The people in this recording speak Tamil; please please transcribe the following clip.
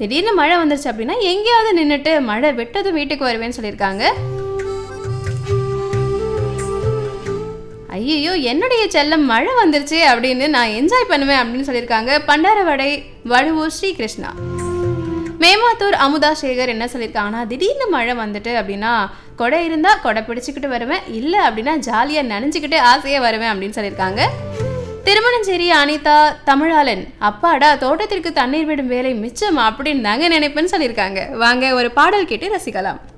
திடீர்னு மழை வந்துருச்சு அப்படின்னா எங்கேயாவது நின்றுட்டு மழை விட்டதும் வீட்டுக்கு வருவேன்னு சொல்லியிருக்காங்க ஐயோ என்னுடைய செல்லம் மழை வந்துருச்சு அப்படின்னு நான் என்ஜாய் பண்ணுவேன் அப்படின்னு சொல்லியிருக்காங்க பண்டாரவடை வடுவூர் ஸ்ரீகிருஷ்ணா மேமாத்தூர் அமுதா சேகர் என்ன சொல்லியிருக்காங்கன்னா திடீர்னு மழை வந்துட்டு அப்படின்னா கொடை இருந்தால் கொடை பிடிச்சிக்கிட்டு வருவேன் இல்லை அப்படின்னா ஜாலியாக நனைஞ்சிக்கிட்டு ஆசையாக வருவேன் அப்படின்னு சொல்லியிருக்காங்க திருமணஞ்சேரி அனிதா தமிழாளன் அப்பாடா தோட்டத்திற்கு தண்ணீர் விடும் வேலை மிச்சம் அப்படின்னு தாங்க நினைப்பேன்னு சொல்லியிருக்காங்க வாங்க ஒரு பாடல் கேட்டு ரசிக்கலாம்